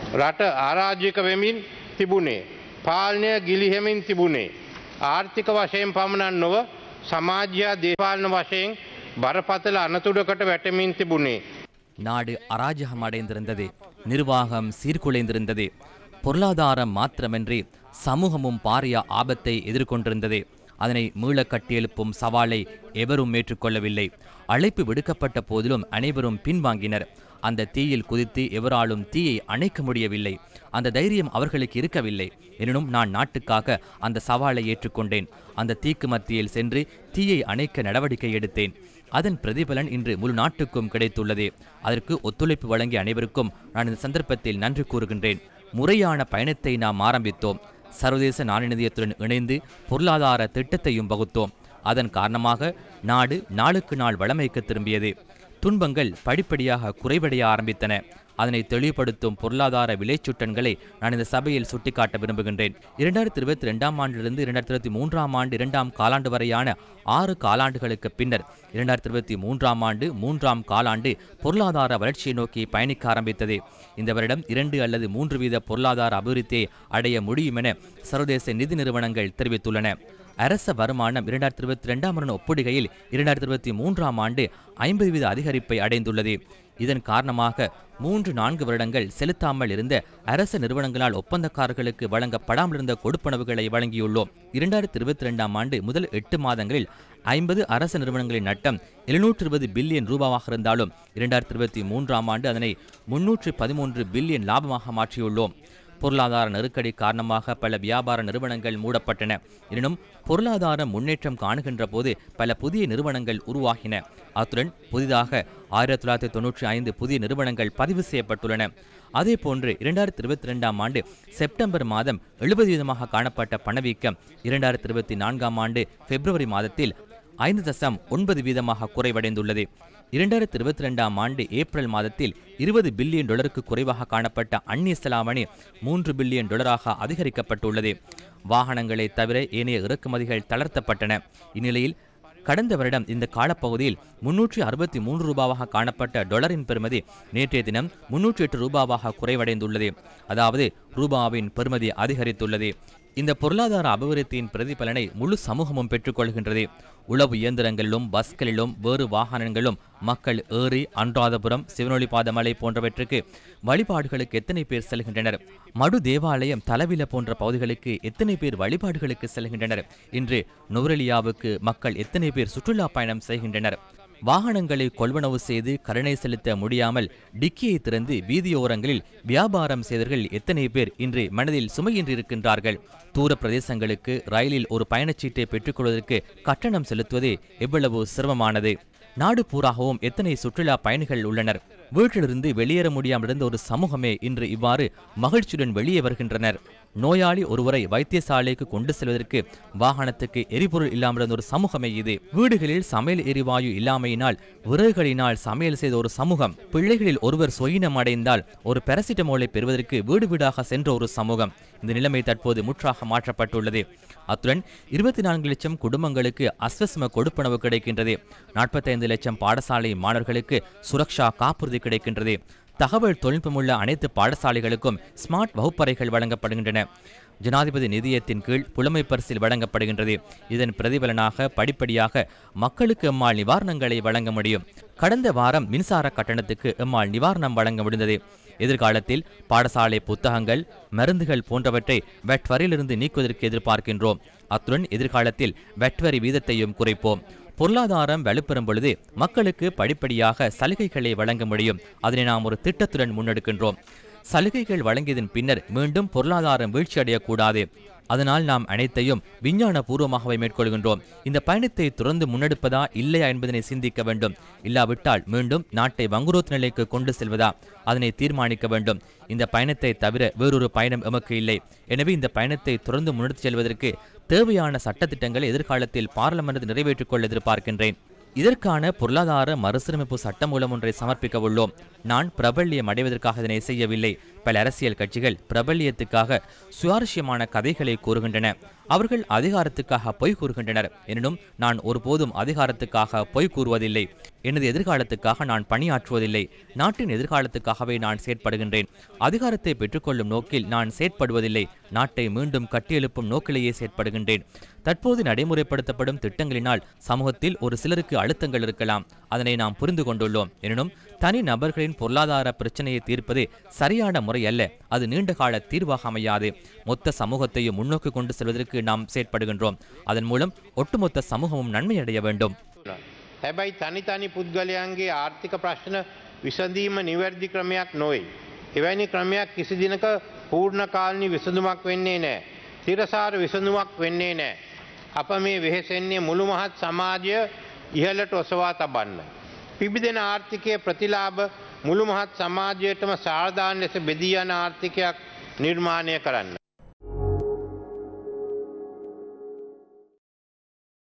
රට ආරාජ්‍යක වෙමින් තිබුණේ. පාලනය ගිලිහෙමින් තිබුණේ. ආර්ථික වශයෙන් පමණක් නොව සමාජ්‍යයා දේපාලන වශයෙන් බරපතල අනතුරකට වැටමින් තිබුණේ. நாடு அராஜகம் அடைந்திருந்தது நிர்வாகம் சீர்குலைந்திருந்தது பொருளாதாரம் மாத்திரமின்றி சமூகமும் பாரிய ஆபத்தை எதிர்கொண்டிருந்தது அதனை மீள கட்டியெழுப்பும் சவாலை எவரும் ஏற்றுக்கொள்ளவில்லை அழைப்பு விடுக்கப்பட்ட போதிலும் அனைவரும் பின்வாங்கினர் அந்த தீயில் குதித்து எவராலும் தீயை அணைக்க முடியவில்லை அந்த தைரியம் அவர்களுக்கு இருக்கவில்லை எனினும் நான் நாட்டுக்காக அந்த சவாலை ஏற்றுக்கொண்டேன் அந்த தீக்கு மத்தியில் சென்று தீயை அணைக்க நடவடிக்கை எடுத்தேன் அதன் பிரதிபலன் இன்று முழு நாட்டுக்கும் கிடைத்துள்ளது அதற்கு ஒத்துழைப்பு வழங்கிய அனைவருக்கும் நான் இந்த சந்தர்ப்பத்தில் நன்றி கூறுகின்றேன் முறையான பயணத்தை நாம் ஆரம்பித்தோம் சர்வதேச நாணயநிதியத்துடன் இணைந்து பொருளாதார திட்டத்தையும் வகுத்தோம் அதன் காரணமாக நாடு நாளுக்கு நாள் வளமைக்கு திரும்பியது துன்பங்கள் படிப்படியாக குறைவடைய ஆரம்பித்தன அதனை தெளிவுபடுத்தும் பொருளாதார விலைச்சுட்டன்களை நான் இந்த சபையில் சுட்டிக்காட்ட விரும்புகின்றேன் இரண்டாயிரத்தி இருபத்தி ரெண்டாம் ஆண்டிலிருந்து இரண்டாயிரத்தி இருபத்தி மூன்றாம் ஆண்டு இரண்டாம் காலாண்டு வரையான ஆறு காலாண்டுகளுக்கு பின்னர் இரண்டாயிரத்தி இருபத்தி மூன்றாம் ஆண்டு மூன்றாம் காலாண்டு பொருளாதார வளர்ச்சியை நோக்கி பயணிக்க ஆரம்பித்தது இந்த வருடம் இரண்டு அல்லது மூன்று வீத பொருளாதார அபிவிருத்தியை அடைய முடியும் என சர்வதேச நிதி நிறுவனங்கள் தெரிவித்துள்ளன அரச வருமானம் இரண்டாயிரத்தி இருபத்தி ரெண்டாம் ஆண்டு ஒப்பிடுகையில் இரண்டாயிரத்தி இருபத்தி மூன்றாம் ஆண்டு ஐம்பது வீத அதிகரிப்பை அடைந்துள்ளது இதன் காரணமாக மூன்று நான்கு வருடங்கள் செலுத்தாமல் இருந்த அரசு நிறுவனங்களால் ஒப்பந்தக்காரர்களுக்கு வழங்கப்படாமல் இருந்த கொடுப்பனவுகளை வழங்கியுள்ளோம் இரண்டாயிரத்தி இருபத்தி ரெண்டாம் ஆண்டு முதல் எட்டு மாதங்களில் ஐம்பது அரசு நிறுவனங்களின் நட்டம் எழுநூற்று இருபது பில்லியன் ரூபாவாக இருந்தாலும் இரண்டாயிரத்தி இருபத்தி மூன்றாம் ஆண்டு அதனை முன்னூற்று பதிமூன்று பில்லியன் லாபமாக மாற்றியுள்ளோம் பொருளாதார நெருக்கடி காரணமாக பல வியாபார நிறுவனங்கள் மூடப்பட்டன எனினும் பொருளாதார முன்னேற்றம் காணுகின்ற போது பல புதிய நிறுவனங்கள் உருவாகின அத்துடன் புதிதாக ஆயிரத்தி தொள்ளாயிரத்தி தொன்னூற்றி ஐந்து புதிய நிறுவனங்கள் பதிவு செய்யப்பட்டுள்ளன அதே போன்று இரண்டாயிரத்தி இருபத்தி ரெண்டாம் ஆண்டு செப்டம்பர் மாதம் எழுபது வீதமாக காணப்பட்ட பணவீக்கம் இரண்டாயிரத்தி இருபத்தி நான்காம் ஆண்டு பிப்ரவரி மாதத்தில் ஐந்து தசம் ஒன்பது வீதமாக குறைவடைந்துள்ளது இரண்டாயிரத்தி இருபத்தி ரெண்டாம் ஆண்டு ஏப்ரல் மாதத்தில் இருபது பில்லியன் டாலருக்கு குறைவாக காணப்பட்ட அந்நிய செலாவணி மூன்று பில்லியன் டாலராக அதிகரிக்கப்பட்டுள்ளது வாகனங்களை தவிர ஏனைய இறக்குமதிகள் தளர்த்தப்பட்டன இந்நிலையில் கடந்த வருடம் இந்த காலப்பகுதியில் முன்னூற்றி அறுபத்தி மூன்று ரூபாவாக காணப்பட்ட டொலரின் பெறுமதி நேற்றைய தினம் முன்னூற்றி எட்டு ரூபாவாக குறைவடைந்துள்ளது அதாவது ரூபாவின் பெறுமதி அதிகரித்துள்ளது இந்த பொருளாதார அபிவிருத்தியின் பிரதிபலனை முழு சமூகமும் பெற்றுக்கொள்கின்றது உளவு இயந்திரங்களிலும் பஸ்களிலும் வேறு வாகனங்களிலும் மக்கள் ஏறி அன்றாதபுரம் சிவனொளிபாதமலை போன்றவற்றுக்கு வழிபாடுகளுக்கு எத்தனை பேர் செல்கின்றனர் மடு தேவாலயம் தலவில போன்ற பகுதிகளுக்கு எத்தனை பேர் வழிபாடுகளுக்கு செல்கின்றனர் இன்று நுவரெலியாவுக்கு மக்கள் எத்தனை பேர் சுற்றுலா பயணம் செய்கின்றனர் வாகனங்களை கொள்வனவு செய்து கருணை செலுத்த முடியாமல் டிக்கியை திறந்து வீதியோரங்களில் வியாபாரம் செய்தவர்கள் எத்தனை பேர் இன்று மனதில் சுமையின்றி இருக்கின்றார்கள் தூர பிரதேசங்களுக்கு ரயிலில் ஒரு பயணச்சீட்டை பெற்றுக்கொள்வதற்கு கட்டணம் செலுத்துவது எவ்வளவு சிரமமானது நாடு பூராகவும் எத்தனை சுற்றுலா பயணிகள் உள்ளனர் வீட்டிலிருந்து வெளியேற முடியாமல் இருந்த ஒரு சமூகமே இன்று இவ்வாறு மகிழ்ச்சியுடன் வெளியே வருகின்றனர் நோயாளி ஒருவரை வைத்தியசாலைக்கு கொண்டு செல்வதற்கு வாகனத்துக்கு எரிபொருள் இல்லாமல் இருந்த ஒரு சமூகமே இது வீடுகளில் சமையல் எரிவாயு இல்லாமையினால் விறகுகளினால் சமையல் செய்த ஒரு சமூகம் பிள்ளைகளில் ஒருவர் சொயினம் அடைந்தால் ஒரு பெரசிட்டமோலை பெறுவதற்கு வீடு வீடாக சென்ற ஒரு சமூகம் இந்த நிலைமை தற்போது முற்றாக மாற்றப்பட்டுள்ளது அத்துடன் இருபத்தி நான்கு லட்சம் குடும்பங்களுக்கு அஸ்வசம கொடுப்பனவு கிடைக்கின்றது நாற்பத்தைந்து லட்சம் பாடசாலை மாணவர்களுக்கு சுரக்ஷா காப்புறுதி கிடைக்கின்றது தகவல் தொழில்நுட்பமுள்ள அனைத்து பாடசாலைகளுக்கும் ஸ்மார்ட் வகுப்பறைகள் வழங்கப்படுகின்றன ஜனாதிபதி நிதியத்தின் கீழ் புலமை பரிசில் வழங்கப்படுகின்றது இதன் பிரதிபலனாக படிப்படியாக மக்களுக்கு எம்மால் நிவாரணங்களை வழங்க முடியும் கடந்த வாரம் மின்சார கட்டணத்துக்கு எம்மால் நிவாரணம் வழங்க முடிந்தது எதிர்காலத்தில் பாடசாலை புத்தகங்கள் மருந்துகள் போன்றவற்றை வெட் வரியிலிருந்து நீக்குவதற்கு எதிர்பார்க்கின்றோம் அத்துடன் எதிர்காலத்தில் வெட் வரி வீதத்தையும் குறைப்போம் பொருளாதாரம் வலுப்பெறும் பொழுது மக்களுக்கு படிப்படியாக சலுகைகளை வழங்க முடியும் அதனை நாம் ஒரு திட்டத்துடன் முன்னெடுக்கின்றோம் சலுகைகள் வழங்கியதன் பின்னர் மீண்டும் பொருளாதாரம் வீழ்ச்சியடையக்கூடாது அதனால் நாம் அனைத்தையும் விஞ்ஞான பூர்வமாகவே மேற்கொள்கின்றோம் இந்த பயணத்தை தொடர்ந்து முன்னெடுப்பதா இல்லையா என்பதனை சிந்திக்க வேண்டும் இல்லாவிட்டால் மீண்டும் நாட்டை வங்குரோத் நிலைக்கு கொண்டு செல்வதா அதனை தீர்மானிக்க வேண்டும் இந்த பயணத்தை தவிர வேறொரு பயணம் எமக்கு இல்லை எனவே இந்த பயணத்தை தொடர்ந்து முன்னெடுத்துச் செல்வதற்கு தேவையான சட்டத்திட்டங்களை எதிர்காலத்தில் பார்லமெண்ட் நிறைவேற்றிக் கொள்ள எதிர்பார்க்கின்றேன் இதற்கான பொருளாதார மறுசீரமைப்பு சட்டமூலம் ஒன்றை சமர்ப்பிக்க உள்ளோம் நான் பிரபல்யம் அடைவதற்காக இதனை செய்யவில்லை பல அரசியல் கட்சிகள் பிரபல்யத்துக்காக சுவாரஸ்யமான கதைகளை கூறுகின்றன அவர்கள் அதிகாரத்துக்காக பொய் கூறுகின்றனர் எனினும் நான் ஒருபோதும் அதிகாரத்துக்காக பொய் கூறுவதில்லை எனது எதிர்காலத்துக்காக நான் பணியாற்றுவதில்லை நாட்டின் எதிர்காலத்துக்காகவே நான் செயற்படுகின்றேன் அதிகாரத்தை பெற்றுக்கொள்ளும் நோக்கில் நான் செயற்படுவதில்லை நாட்டை மீண்டும் கட்டியெழுப்பும் நோக்கிலேயே செயற்படுகின்றேன் தற்போது நடைமுறைப்படுத்தப்படும் திட்டங்களினால் சமூகத்தில் ஒரு சிலருக்கு அழுத்தங்கள் இருக்கலாம் அதனை நாம் புரிந்து கொண்டுள்ளோம் எனினும் தனி நபர்களின் பொருளாதார பிரச்சனையை தீர்ப்பது சரியான முறை அல்ல அது நீண்டகால தீர்வாக அமையாது மொத்த சமூகத்தையும் முன்னோக்கி கொண்டு செல்வதற்கு நாம் செயற்படுகின்றோம் அதன் மூலம் ஒட்டுமொத்த சமூகமும் நன்மையடைய வேண்டும் හැබැයි තනි තනි පුද්ගලයන්ගේ ආර්ථික ප්‍රශ්න විසඳීම නිවැරදි ක්‍රමයක් නොයි. එවැනි ක්‍රමයක් කිසි දිනක පූර්ණකාලනි විසඳුමක් වෙන්නේ නෑ. තිරසාර විසඳුමක් වෙන්නේ නෑ. අප මේ වෙහෙසෙන්නේ මුළු මහත් සමාජය ඉහලට ඔසවා තබන්න. පිබිදෙන ආර්ථිකය ප්‍රතිලාභ මුළු මහත් සමාජයටම සාර්ධාන ලෙස බෙදී යන ආර්ථිකයක් නිර්මාණය කරන්න.